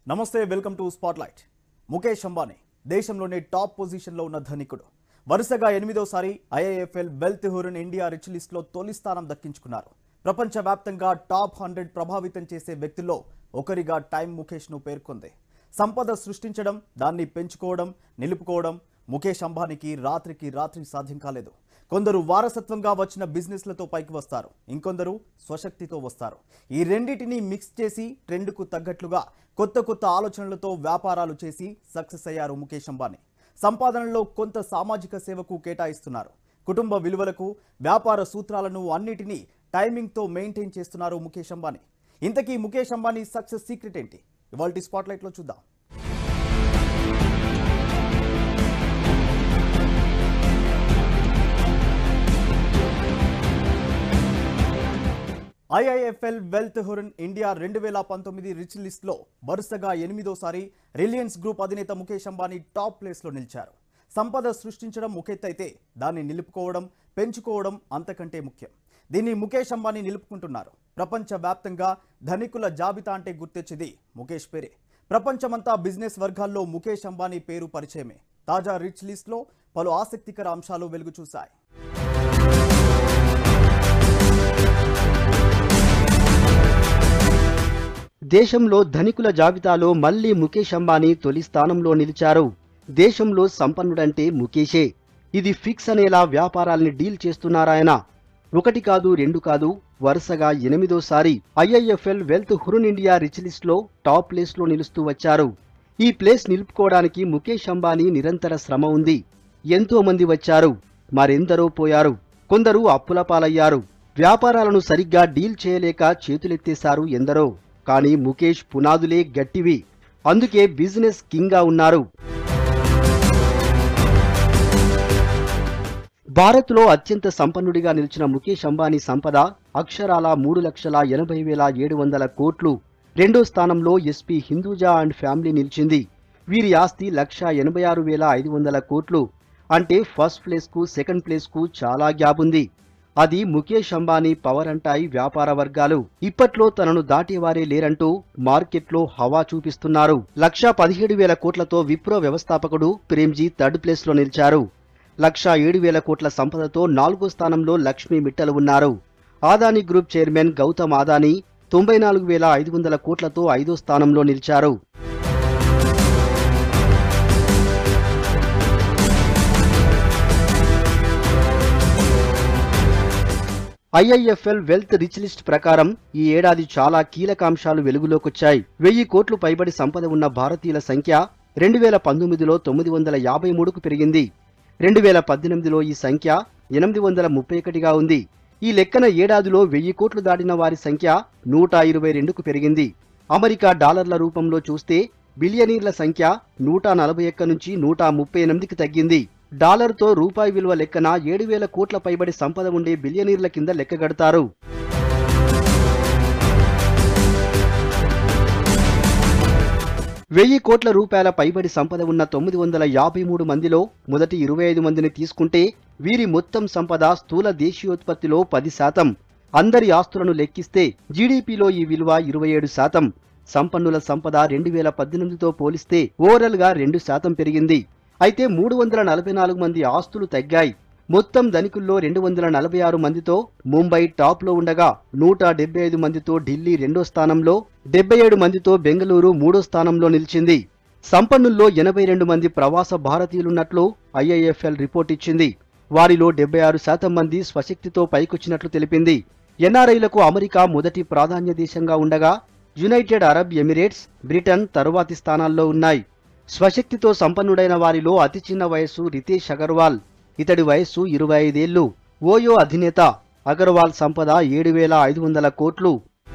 నమస్తే welcome to spotlight Mukesh Ambani దేశంలోనే top పొజిషన్లో ఉన్న ధనికుడు వరుసగా ఎనిమిదోసారి IIFL wealth Hurun India rich లిస్ట్లో తొలి స్థానం దక్కించుకున్నారు ప్రపంచవ్యాప్తంగా టాప్ హండ్రెడ్ ప్రభావితం చేసే వ్యక్తుల్లో ఒకరిగా టైమ్ ముఖేష్ను పేర్కొంది సంపద సృష్టించడం దాన్ని పెంచుకోవడం నిలుపుకోవడం ముఖేష్ అంబానీకి రాత్రికి రాత్రి సాధ్యం కాలేదు కొందరు వారసత్వంగా వచ్చిన బిజినెస్లతో పైకి వస్తారు ఇంకొందరు స్వశక్తితో వస్తారు ఈ రెండింటిని మిక్స్ చేసి ట్రెండ్కు తగ్గట్లుగా కొత్త కొత్త ఆలోచనలతో వ్యాపారాలు చేసి సక్సెస్ అయ్యారు ముఖేష్ అంబానీ సంపాదనలో కొంత సామాజిక సేవకు కేటాయిస్తున్నారు కుటుంబ విలువలకు వ్యాపార సూత్రాలను అన్నిటినీ టైమింగ్తో మెయింటైన్ చేస్తున్నారు ముఖేష్ అంబానీ ఇంతకీ ముఖేష్ అంబానీ సక్సెస్ సీక్రెట్ ఏంటి ఇవాళ స్పాట్లైట్లో చూద్దాం ఐఐఎఫ్ఎల్ వెల్త్ హురన్ ఇండియా రెండు వేల పంతొమ్మిది రిచ్ లిస్ట్లో వరుసగా ఎనిమిదోసారి రిలయన్స్ గ్రూప్ అధినేత ముఖేష్ అంబానీ టాప్ ప్లేస్లో నిలిచారు సంపద సృష్టించడం ముఖెత్తైతే దాన్ని నిలుపుకోవడం పెంచుకోవడం అంతకంటే ముఖ్యం దీన్ని ముఖేష్ అంబానీ నిలుపుకుంటున్నారు ప్రపంచ వ్యాప్తంగా ధనికుల జాబితా అంటే గుర్తొచ్చేది ముఖేష్ పేరే ప్రపంచమంతా బిజినెస్ వర్గాల్లో ముఖేష్ అంబానీ పేరు పరిచయమే తాజా రిచ్ లిస్ట్లో పలు ఆసక్తికర అంశాలు వెలుగు చూశాయి దేశంలో ధనికుల జాబితాలో మళ్లీ ముఖేష్ అంబానీ తొలి స్థానంలో నిలిచారు దేశంలో సంపన్నుడంటే ముఖేషే ఇది ఫిక్స్ అనేలా వ్యాపారాల్ని డీల్ చేస్తున్నారాయన ఒకటి కాదు రెండు కాదు వరుసగా ఎనిమిదోసారి IIFL wealth Hurun India rich లిస్ట్లో టాప్ ప్లేస్లో నిలుస్తూ వచ్చారు ఈ ప్లేస్ నిలుపుకోవడానికి ముఖేష్ అంబానీ నిరంతర శ్రమ ఉంది ఎంతో మంది వచ్చారు మరెందరో పోయారు కొందరు అప్పుల పాలయ్యారు వ్యాపారాలను సరిగ్గా డీల్ చేయలేక చేతులెత్తేశారు ఎందరో కానీ ముఖేష్ పునాదులే గట్టివి అందుకే బిజినెస్ కింగ్గా ఉన్నారు భారత్లో అత్యంత సంపన్నుడిగా నిలిచిన ముఖేష్ అంబానీ సంపద అక్షరాల మూడు లక్షల ఎనభై వేల ఏడు వందల కోట్లు రెండో స్థానంలో ఎస్పీ హిందూజా అండ్ ఫ్యామిలీ నిలిచింది వీరి ఆస్తి లక్ష ఎనభై ఆరు వేల ఐదు వందల కోట్లు అంటే ఫస్ట్ ప్లేస్కు సెకండ్ ప్లేస్కు చాలా గ్యాప్ ఉంది అది ముఖేష్ అంబానీ పవర్ అంటాయి వ్యాపార వర్గాలు ఇప్పట్లో తనను దాటేవారే లేరంటూ మార్కెట్లో హవా చూపిస్తున్నారు లక్షా పదిహేడు వేల కోట్లతో విప్రో వ్యవస్థాపకుడు ప్రేమ్జీ థర్డ్ ప్లేస్లో నిలిచారు లక్షా ఏడు వేల కోట్ల సంపదతో నాలుగో స్థానంలో లక్ష్మీ మిట్టలు ఉన్నారు ఆదాని గ్రూప్ చైర్మన్ గౌతమ్ ఆదాని తొంభై నాలుగు వేల ఐదు వందల కోట్లతో ఐదో స్థానంలో నిలిచారు ఐఐఎఫ్ఎల్ వెల్త్ రిచ్ లిస్ట్ ప్రకారం ఈ ఏడాది చాలా కీలక అంశాలు వెలుగులోకొచ్చాయి వెయ్యి కోట్లు పైబడి సంపద ఉన్న భారతీయుల సంఖ్య రెండు వేల పంతొమ్మిదిలో తొమ్మిది వందల యాభై మూడుకు పెరిగింది రెండు వేల పద్దెనిమిదిలో ఈ సంఖ్య ఎనిమిది వందల ముప్పై ఒకటిగా ఉంది ఈ లెక్కన ఏడాదిలో వెయ్యి కోట్లు దాటిన వారి సంఖ్య నూట ఇరవై రెండుకు పెరిగింది అమెరికా డాలర్ల రూపంలో చూస్తే బిలియనీర్ల సంఖ్య నూట నలభై ఒక్క నుంచి నూట ముప్పై ఎనిమిదికి తగ్గింది డాలర్తో రూపాయి విలువ లెక్కన ఏడు వేల కోట్ల పైబడి సంపద ఉండే బిలియనీర్ల కింద లెక్కగడతారు వెయ్యి కోట్ల రూపాయల పైబడి సంపద ఉన్న తొమ్మిది వందల యాభై మూడు మందిలో మొదటి ఇరవై ఐదు మందిని తీసుకుంటే వీరి మొత్తం సంపద స్థూల దేశీయోత్పత్తిలో పది శాతం అందరి ఆస్తులను లెక్కిస్తే జీడీపీలో ఈ విలువ ఇరవై ఏడు శాతం సంపన్నుల సంపద రెండు వేల పద్దెనిమిదితో పోలిస్తే ఓవరాల్ గా రెండు శాతం పెరిగింది అయితే మూడు వందల నలభై నాలుగు మంది ఆస్తులు తగ్గాయి మొత్తం ధనికుల్లో రెండు వందల నలభై ఆరు మందితో ముంబై టాప్ లో ఉండగా నూట డెబ్బై ఐదు మందితో ఢిల్లీ రెండో స్థానంలో డెబ్బై ఏడు మందితో బెంగళూరు మూడో స్థానంలో నిలిచింది సంపన్నుల్లో ఎనభై రెండు మంది ప్రవాస భారతీయులున్నట్లు ఐఐఎఫ్ఎల్ రిపోర్ట్ ఇచ్చింది వారిలో డెబ్బై ఆరు శాతం మంది స్వశక్తితో పైకొచ్చినట్లు తెలిపింది ఎన్ఆర్ఐలకు అమెరికా మొదటి ప్రాధాన్య దేశంగా ఉండగా యునైటెడ్ అరబ్ ఎమిరేట్స్ బ్రిటన్ తరువాతి స్థానాల్లో ఉన్నాయి స్వశక్తితో సంపన్నుడైన వారిలో అతి చిన్న వయస్సు రితేష్ అగర్వాల్ ఇతడి వయస్సు ఇరవై ఐదేళ్లు ఓయో అధినేత అగర్వాల్ సంపద ఏడు వేల ఐదు వందల కోట్లు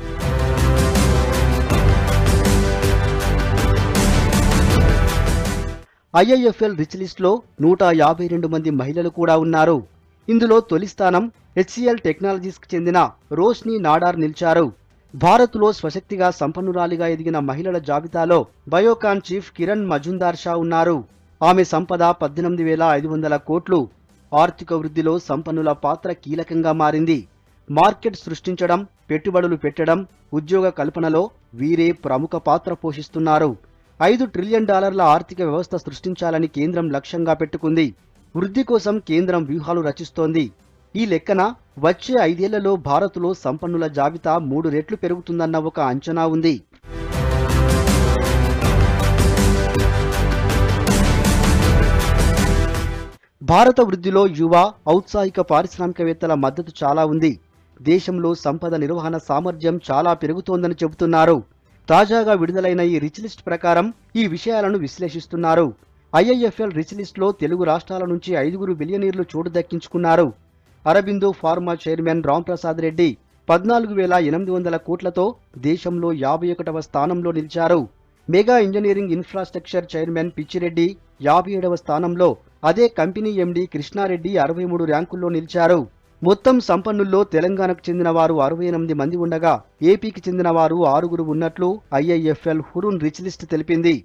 ఐఐఎఫ్ఎల్ రిచ్ లిస్ట్లో నూట యాభై రెండు మంది మహిళలు కూడా ఉన్నారు ఇందులో తొలి స్థానం హెచ్సిఎల్ టెక్నాలజీస్కి చెందిన రోష్ని నాడార్ నిలిచారు భారత్లో స్వశక్తిగా సంపన్నురాలిగా ఎదిగిన మహిళల జాబితాలో బయోకాన్ చీఫ్ కిరణ్ మజుందార్ షా ఉన్నారు ఆమె సంపద పద్దెనిమిది వేల ఐదు వందల కోట్లు ఆర్థిక వృద్ధిలో సంపన్నుల పాత్ర కీలకంగా మారింది మార్కెట్ సృష్టించడం పెట్టుబడులు పెట్టడం ఉద్యోగ కల్పనలో వీరే ప్రముఖ పాత్ర పోషిస్తున్నారు ఐదు ట్రిలియన్ డాలర్ల ఆర్థిక వ్యవస్థ సృష్టించాలని కేంద్రం లక్ష్యంగా పెట్టుకుంది వృద్ధి కోసం కేంద్రం వ్యూహాలు రచిస్తోంది ఈ లెక్కన వచ్చే ఐదేళ్లలో భారత్లో సంపన్నుల జాబితా మూడు రెట్లు పెరుగుతుందన్న ఒక అంచనా ఉంది భారత వృద్ధిలో యువ ఔత్సాహిక పారిశ్రామికవేత్తల మద్దతు చాలా ఉంది దేశంలో సంపద నిర్వహణ సామర్థ్యం చాలా పెరుగుతోందని చెబుతున్నారు తాజాగా విడుదలైన ఈ రిచ్ లిస్ట్ ప్రకారం ఈ విషయాలను విశ్లేషిస్తున్నారు ఐఐఎఫ్ఎల్ రిచ్ లిస్ట్లో తెలుగు రాష్ట్రాల నుంచి ఐదుగురు బిలియనీర్లు చోటు దక్కించుకున్నారు అరబిందో ఫార్మా చైర్మన్ రాంప్రసాద్ రెడ్డి పద్నాలుగు వేల ఎనిమిది వందల కోట్లతో దేశంలో యాభై ఒకటవ స్థానంలో నిలిచారు Megha engineering infrastructure chairman Pitchireddy యాభై ఏడవ స్థానంలో అదే కంపెనీ ఎండీ కృష్ణారెడ్డి అరవై మూడు ర్యాంకుల్లో నిలిచారు మొత్తం సంపన్నుల్లో తెలంగాణకు చెందిన వారు అరవై ఎనిమిది మంది ఉండగా ఏపీకి చెందిన వారు ఆరుగురు ఉన్నట్లు ఐఐఎఫ్ఎల్ హురున్ రిచ్ లిస్ట్ తెలిపింది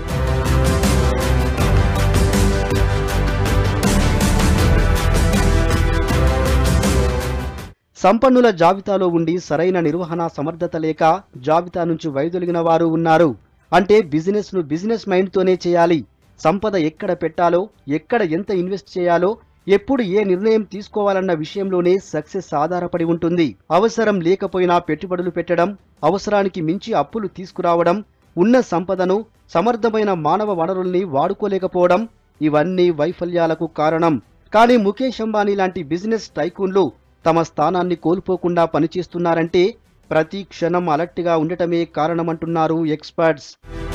సంపన్నుల జాబితాలో ఉండి సరైన నిర్వహణ సమర్థత లేక జాబితా నుంచి వైదొలిగిన వారు ఉన్నారు అంటే బిజినెస్ ను బిజినెస్ మైండ్ తోనే చేయాలి సంపద ఎక్కడ పెట్టాలో ఎక్కడ ఎంత ఇన్వెస్ట్ చేయాలో ఎప్పుడు ఏ నిర్ణయం తీసుకోవాలన్న విషయంలోనే సక్సెస్ ఆధారపడి ఉంటుంది అవసరం లేకపోయినా పెట్టుబడులు పెట్టడం అవసరానికి మించి అప్పులు తీసుకురావడం ఉన్న సంపదను సమర్థమైన మానవ వనరుల్ని వాడుకోలేకపోవడం ఇవన్నీ వైఫల్యాలకు కారణం కానీ ముఖేష్ అంబానీ లాంటి బిజినెస్ టైకూన్లు తమ స్థానాన్ని కోల్పోకుండా పనిచేస్తున్నారంటే ప్రతి క్షణం అలర్ట్గా ఉండటమే కారణమంటున్నారు ఎక్స్పర్ట్స్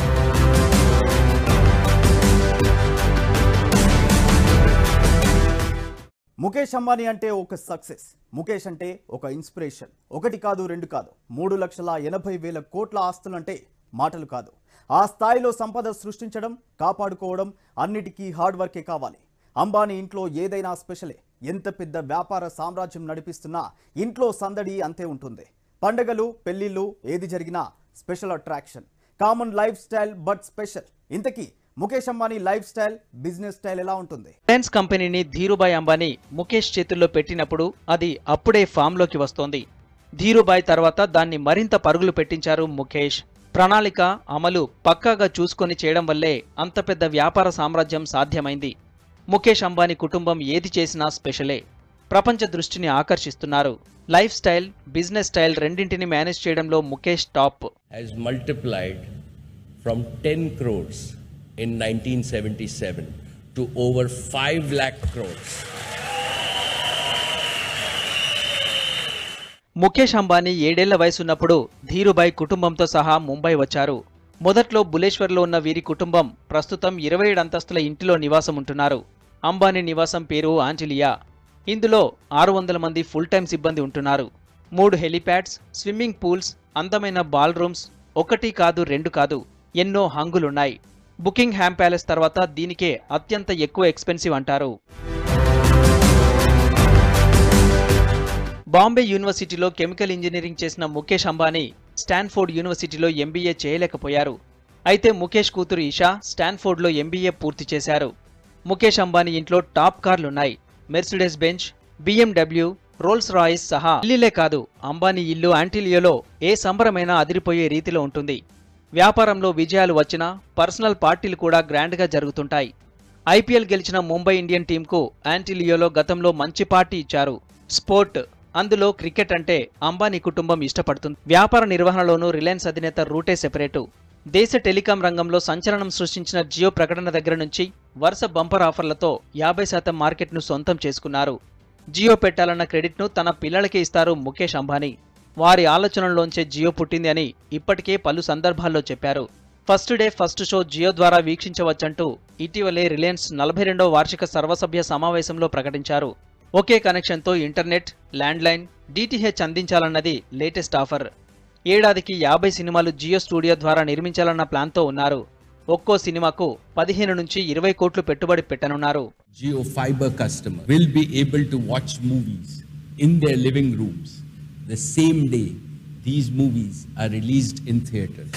ముఖేష్ అంబానీ అంటే ఒక సక్సెస్ ముఖేష్ అంటే ఒక ఇన్స్పిరేషన్ ఒకటి కాదు రెండు కాదు మూడు లక్షల ఎనభై వేల కోట్ల ఆస్తులంటే మాటలు కాదు ఆ స్థాయిలో సంపద సృష్టించడం కాపాడుకోవడం అన్నిటికీ హార్డ్ వర్కే కావాలి అంబానీ ఇంట్లో ఏదైనా స్పెషలే ఎంత పెద్ద వ్యాపార సామ్రాజ్యం నడిపిస్తున్నా ఇంట్లో సందడి అంతే ఉంటుంది పండగలు పెళ్లిళ్ళు ఏది జరిగినా special attraction common lifestyle but special ఇంతకీ Mukesh Ambani lifestyle business style ఎలా ఉంటుంది రిలయన్స్ కంపెనీని ధీరుభాయ్ అంబానీ ముఖేష్ చేతుల్లో పెట్టినప్పుడు అది అప్పుడే ఫామ్లోకి వస్తోంది ధీరుభాయ్ తర్వాత దాన్ని మరింత పరుగులు పెట్టించారు ముఖేష్ ప్రణాళిక అమలు పక్కాగా చూసుకొని చేయడం వల్లే అంత పెద్ద వ్యాపార సామ్రాజ్యం సాధ్యమైంది ముఖేష్ అంబానీ కుటుంబం ఏది చేసినా స్పెషలే ప్రపంచ దృష్టిని ఆకర్షిస్తున్నారు లైఫ్ స్టైల్ బిజినెస్ స్టైల్ రెండింటిని మేనేజ్ చేయడంలో Mukesh top has multiplied from 10 crores in 1977 to over 5 lakh crores. Mukesh Ambani ఏడేళ్ల వయసున్నప్పుడు ధీరుభాయ్ కుటుంబంతో సహా ముంబై వచ్చారు మొదట్లో బులేశ్వర్లో ఉన్న వీరి కుటుంబం ప్రస్తుతం ఇరవై ఏడు అంతస్తుల ఇంటిలో నివాసం ఉంటున్నారు అంబానీ నివాసం పేరు ఆంజలియా ఇందులో ఆరు వందల మంది ఫుల్ టైం సిబ్బంది ఉంటున్నారు మూడు హెలిప్యాడ్స్ స్విమ్మింగ్ పూల్స్ అందమైన బాల్ రూమ్స్ ఒకటి కాదు రెండు కాదు ఎన్నో హంగులున్నాయి బుకింగ్ హ్యామ్ ప్యాలెస్ తర్వాత దీనికే అత్యంత ఎక్కువ ఎక్స్పెన్సివ్ అంటారు బాంబే యూనివర్సిటీలో కెమికల్ ఇంజనీరింగ్ చేసిన ముఖేష్ అంబానీ స్టాన్ఫోర్డ్ యూనివర్సిటీలో ఎంబీఏ చేయలేకపోయారు అయితే ముఖేష్ కూతురు ఇషా స్టాన్ఫోర్డ్లో ఎంబీఏ పూర్తి చేశారు ముఖేష్ అంబానీ ఇంట్లో టాప్ కార్లున్నాయి Mercedes Benz BMW Rolls Royce సహా ఇల్లులే కాదు అంబానీ ఇల్లు యాంటిలియోలో ఏ సంబరమైనా అదిరిపోయే రీతిలో ఉంటుంది వ్యాపారంలో విజయాలు వచ్చినా పర్సనల్ పార్టీలు కూడా గ్రాండ్గా జరుగుతుంటాయి ఐపీఎల్ గెలిచిన ముంబై ఇండియన్ టీంకు యాంటిలియోలో గతంలో మంచి పార్టీ ఇచ్చారు స్పోర్ట్ అందులో క్రికెట్ అంటే అంబానీ కుటుంబం ఇష్టపడుతుంది వ్యాపార నిర్వహణలోనూ రిలయన్స్ అధినేత రూటే సెపరేటు దేశ టెలికాం రంగంలో సంచలనం సృష్టించిన జియో ప్రకటన దగ్గర నుంచి వరుస బంపర్ ఆఫర్లతో యాభై శాతం మార్కెట్ను సొంతం చేసుకున్నారు జియో పెట్టాలన్న క్రెడిట్ను తన పిల్లలకే ఇస్తారు ముఖేష్ అంబానీ వారి ఆలోచనల్లోంచే జియో పుట్టింది అని ఇప్పటికే పలు సందర్భాల్లో చెప్పారు first day first show Jio ద్వారా వీక్షించవచ్చంటూ ఇటీవలే రిలయన్స్ నలభై రెండవ వార్షిక సర్వసభ్య సమావేశంలో ప్రకటించారు ఒకే కనెక్షన్తో ఇంటర్నెట్ ల్యాండ్లైన్ డిటిహెచ్ అందించాలన్నది లేటెస్ట్ ఆఫర్ ఏడాదికి యాభై సినిమాలు జియో స్టూడియో ద్వారా నిర్మించాలన్న ప్లాన్తో ఉన్నారు ఒక్కో సినిమాకు పదిహేను నుంచి ఇరవై కోట్లు పెట్టుబడి పెట్టనున్నారు Geo Fiber customer will be able to watch movies in their living rooms the same day these movies are released in theaters.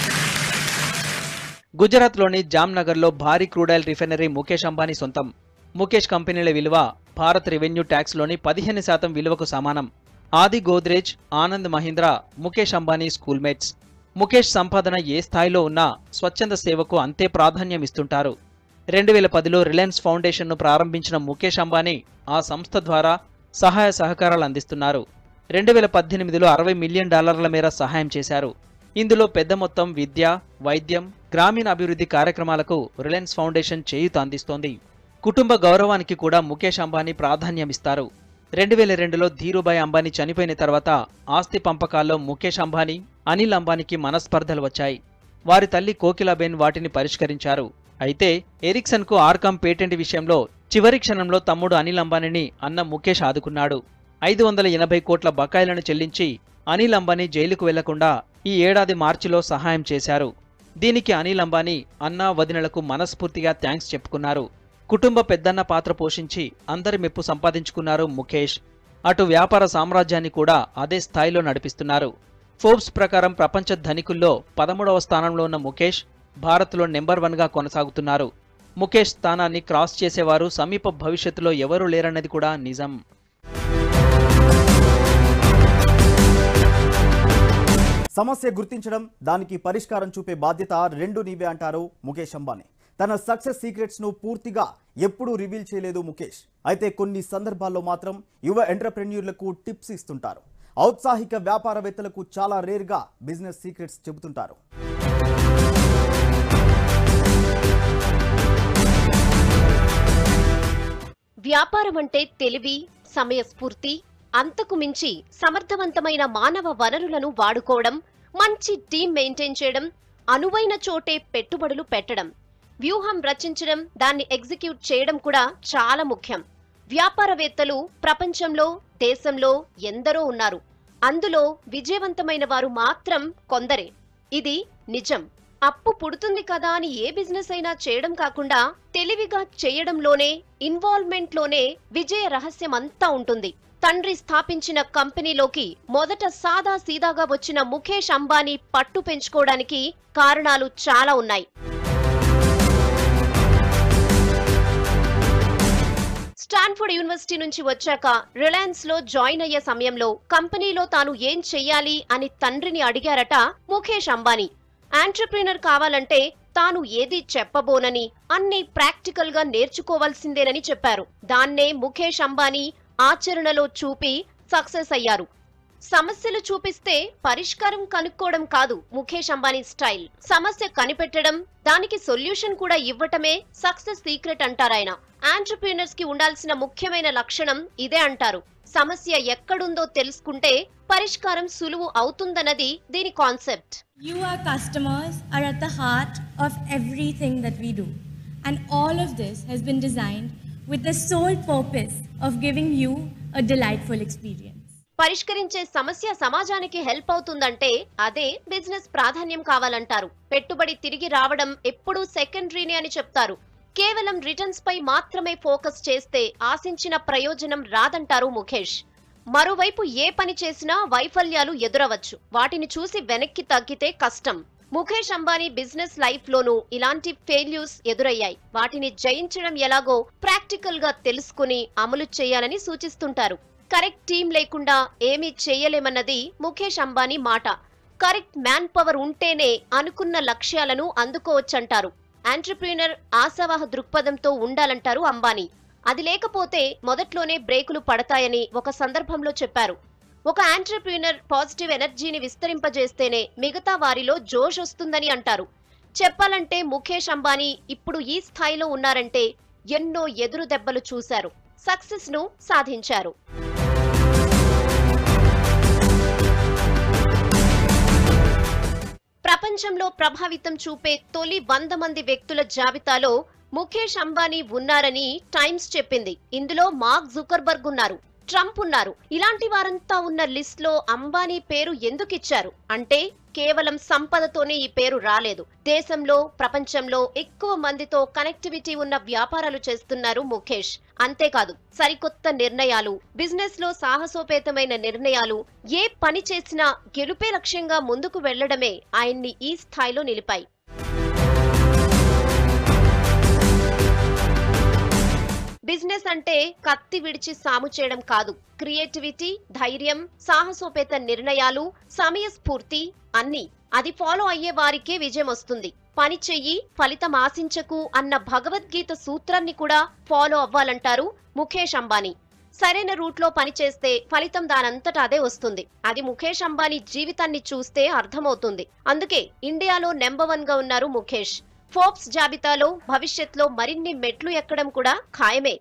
గుజరాత్లోని జామ్నగర్లో భారీ క్రూడాయిల్ రిఫైనరీ ముఖేష్ అంబానీ సొంతం ముఖేష్ కంపెనీల విలువ భారత్ రెవెన్యూ ట్యాక్స్లోని పదిహేను శాతం విలువకు సమానం ఆది గోద్రేజ్ ఆనంద్ మహీంద్రా ముఖేష్ అంబానీ స్కూల్మేట్స్ ముఖేష్ సంపాదన ఏ స్థాయిలో ఉన్నా స్వచ్ఛంద సేవకు అంతే ప్రాధాన్యం ఇస్తుంటారు రెండు వేల పదిలో రిలయన్స్ ఫౌండేషన్ను ప్రారంభించిన ముఖేష్ అంబానీ ఆ సంస్థ ద్వారా సహాయ సహకారాలు అందిస్తున్నారు రెండు వేల పద్దెనిమిదిలో అరవై మిలియన్ డాలర్ల మేర సహాయం చేశారు ఇందులో పెద్ద మొత్తం విద్య వైద్యం గ్రామీణ అభివృద్ధి కార్యక్రమాలకు రిలయన్స్ ఫౌండేషన్ చేయూత అందిస్తోంది కుటుంబ గౌరవానికి కూడా ముఖేష్ అంబానీ ప్రాధాన్యమిస్తారు రెండు వేల రెండులో ధీరుభాయ్ అంబానీ చనిపోయిన తర్వాత ఆస్తి పంపకాల్లో ముఖేష్ అంబానీ అనిల్ అంబానీకి మనస్పర్ధలు వచ్చాయి వారి తల్లి కోకిలాబేన్ వాటిని పరిష్కరించారు అయితే ఎరిక్సన్కు ఆర్కామ్ పేటెంట్ విషయంలో చివరి క్షణంలో తమ్ముడు అనిల్ అంబానీని అన్న ముఖేష్ ఆదుకున్నాడు ఐదు వందల ఎనభై కోట్ల బకాయిలను చెల్లించి అనిల్ అంబానీ జైలుకు వెళ్లకుండా ఈ ఏడాది మార్చిలో సహాయం చేశారు దీనికి అనిల్ అంబానీ అన్నా వదినలకు మనస్ఫూర్తిగా థ్యాంక్స్ చెప్పుకున్నారు కుటుంబ పెద్దన్న పాత్ర పోషించి అందరి మెప్పు సంపాదించుకున్నారు ముఖేష్ అటు వ్యాపార సామ్రాజ్యాన్ని కూడా అదే స్థాయిలో నడిపిస్తున్నారు ఫోర్బ్స్ ప్రకారం ప్రపంచ ధనికుల్లో పదమూడవ స్థానంలో ఉన్న ముఖేష్ భారత్లో నెంబర్ వన్గా కొనసాగుతున్నారు ముఖేష్ స్థానాన్ని క్రాస్ చేసేవారు సమీప భవిష్యత్తులో ఎవరూ లేరన్నది కూడా నిజం సమస్య గుర్తించడం దానికి పరిష్కారం చూపే బాధ్యత రెండు నీవే అంటారు ముఖేష్ అంబానీ తన సక్సెస్ సీక్రెట్స్ ను పూర్తిగా ఎప్పుడూ రివీల్ చేయలేదు ముఖేష్ అయితే కొన్ని సందర్భాల్లో మాత్రం యువ ఎంటర్ప్రెన్యూర్లకు టిప్స్ ఇస్తుంటారు ఔత్సాహిక వ్యాపారవేత్తలకు చాలా రేర్గా బిజినెస్ సీక్రెట్స్ చెబుతుంటారు వ్యాపారం అంటే తెలివి సమయస్ఫూర్తి అంతకు మించి సమర్థవంతమైన మానవ వనరులను వాడుకోవడం మంచి టీం మెయింటైన్ చేయడం అనువైన చోటే పెట్టుబడులు పెట్టడం వ్యూహం రచించడం దాన్ని ఎగ్జిక్యూట్ చేయడం కూడా చాలా ముఖ్యం వ్యాపారవేత్తలు ప్రపంచంలో దేశంలో ఎందరో ఉన్నారు అందులో విజయవంతమైన వారు మాత్రం కొందరే ఇది నిజం అప్పు పుడుతుంది కదా అని ఏ బిజినెస్ అయినా చేయడం కాకుండా తెలివిగా చేయడంలోనే ఇన్వాల్వ్మెంట్ లోనే విజయ రహస్యం అంతా ఉంటుంది తండ్రి స్థాపించిన కంపెనీలోకి మొదట సాదా సీదాగా వచ్చిన ముఖేష్ అంబానీ పట్టు పెంచుకోవడానికి కారణాలు చాలా ఉన్నాయి స్టాన్ఫోర్డ్ యూనివర్సిటీ నుంచి వచ్చాక రిలయన్స్ లో జాయిన్ అయ్యే సమయంలో కంపెనీలో తాను ఏం చెయ్యాలి అని తండ్రిని అడిగారట ముఖేష్ అంబానీ ఆంటర్ప్రీనర్ కావాలంటే తాను ఏది చెప్పబోనని అన్ని ప్రాక్టికల్ గా నేర్చుకోవాల్సిందేనని చెప్పారు దాన్నే ముఖేష్ అంబానీ ఆచరణలో చూపి సక్సెస్ అయ్యారు సమస్యలు చూపిస్తే పరిష్కారం కనుక్కోవడం కాదు ముఖేష్ అంబానీ స్టైల్ సమస్య కనిపెట్టడం దానికి సొల్యూషన్ కూడా ఇవ్వటమే సక్సెస్ సీక్రెట్ అంటారాయన ఆంటర్ప్రీనర్స్ కి ఉండాల్సిన ముఖ్యమైన లక్షణం ఇదే అంటారు సమస్య ఎక్కడుందో తెలుసుకుంటే పరిష్కారం సులువు అవుతుందన్నది దీని concept You, our customers, are at the heart of everything that we do. And all of this has been designed with the sole purpose of giving you a delightful experience. పరిష్కరించే సమస్య సమాజానికి హెల్ప్ అవుతుందంటే అదే business ప్రాధాన్యం కావాలంటారు పెట్టుబడి తిరిగి రావడం ఎప్పుడూ సెకండరీని అని చెప్తారు కేవలం రిటర్న్స్ పై మాత్రమే ఫోకస్ చేస్తే ఆశించిన ప్రయోజనం రాదంటారు ముఖేష్ మరోవైపు ఏ పని చేసినా వైఫల్యాలు ఎదురవచ్చు వాటిని చూసి వెనక్కి తగ్గితే కష్టం ముఖేష్ అంబానీ బిజినెస్ లైఫ్ లోనూ ఇలాంటి ఫెయిల్యూర్స్ ఎదురయ్యాయి వాటిని జయించడం ఎలాగో ప్రాక్టికల్ గా తెలుసుకుని అమలు చేయాలని సూచిస్తుంటారు కరెక్ట్ టీం లేకుండా ఏమీ చేయలేమన్నది ముఖేష్ అంబానీ మాట కరెక్ట్ మ్యాన్ పవర్ ఉంటేనే అనుకున్న లక్ష్యాలను అందుకోవచ్చంటారు ఆంటర్ప్రీనర్ ఆశావాహ దృక్పథంతో ఉండాలంటారు అంబానీ అది లేకపోతే మొదట్లోనే బ్రేకులు పడతాయని ఒక సందర్భంలో చెప్పారు ఒక ఆంటర్ప్రీనర్ పాజిటివ్ ఎనర్జీని విస్తరింపజేస్తేనే మిగతా వారిలో జోష్ వస్తుందని అంటారు చెప్పాలంటే ముఖేష్ అంబానీ ఇప్పుడు ఈ స్థాయిలో ఉన్నారంటే ఎన్నో ఎదురు దెబ్బలు చూశారు సక్సెస్ ను సాధించారు ప్రపంచంలో ప్రభావితం చూపే తొలి వంద మంది వ్యక్తుల జాబితాలో ముఖేష్ అంబానీ ఉన్నారని టైమ్స్ చెప్పింది ఇందులో మార్క్ జుకర్బర్గ్ ఉన్నారు ట్రంప్ ఉన్నారు ఇలాంటి వారంతా ఉన్న లిస్ట్ లో అంబానీ పేరు ఎందుకు ఇచ్చారు అంటే కేవలం సంపదతోనే ఈ పేరు రాలేదు దేశంలో ప్రపంచంలో ఎక్కువ మందితో కనెక్టివిటీ ఉన్న వ్యాపారాలు చేస్తున్నారు ముఖేష్ అంతేకాదు సరికొత్త నిర్ణయాలు బిజినెస్ లో సాహసోపేతమైన నిర్ణయాలు ఏ పని చేసినా గెలుపే లక్ష్యంగా ముందుకు వెళ్లడమే ఆయన్ని ఈ స్థాయిలో నిలిపాయి బిజినెస్ అంటే కత్తి విడిచి సాము చేయడం కాదు క్రియేటివిటీ ధైర్యం సాహసోపేత నిర్ణయాలు సమయస్ఫూర్తి అన్నీ అది ఫాలో అయ్యే వారికే విజయం వస్తుంది పని చెయ్యి ఫలితం ఆశించకు అన్న భగవద్గీత సూత్రాన్ని కూడా ఫాలో అవ్వాలంటారు ముఖేష్ అంబానీ సరైన రూట్లో పనిచేస్తే ఫలితం దానంతట అదే వస్తుంది అది ముఖేష్ అంబానీ జీవితాన్ని చూస్తే అర్థమవుతుంది అందుకే ఇండియాలో నెంబర్ వన్ గా ఉన్నారు ముఖేష్ ఫోర్బ్స్ జాబితాలో భవిష్యత్లో మరిన్ని మెట్లు ఎక్కడం కూడా ఖాయమే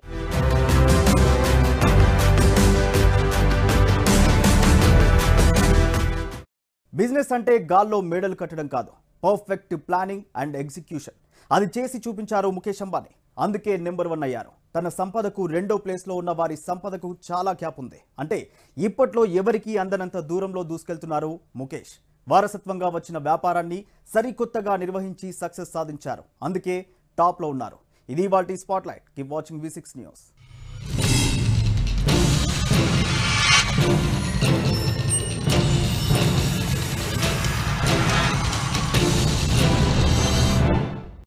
బిజినెస్ అంటే గాల్లో మేడలు కట్టడం కాదు పర్ఫెక్ట్ ప్లానింగ్ అండ్ ఎగ్జిక్యూషన్ అది చేసి చూపించారు ముఖేష్ అంబానీ అందుకే నెంబర్ వన్ అయ్యారు తన సంపదకు రెండో ప్లేస్లో ఉన్న వారి సంపదకు చాలా గ్యాప్ ఉంది అంటే ఇప్పట్లో ఎవరికీ అందనంత దూరంలో దూసుకెళ్తున్నారు ముఖేష్ వారసత్వంగా వచ్చిన వ్యాపారాన్ని సరికొత్తగా నిర్వహించి సక్సెస్ సాధించారు అందుకే టాప్లో ఉన్నారు ఇది వాటి spotlight keep watching V six news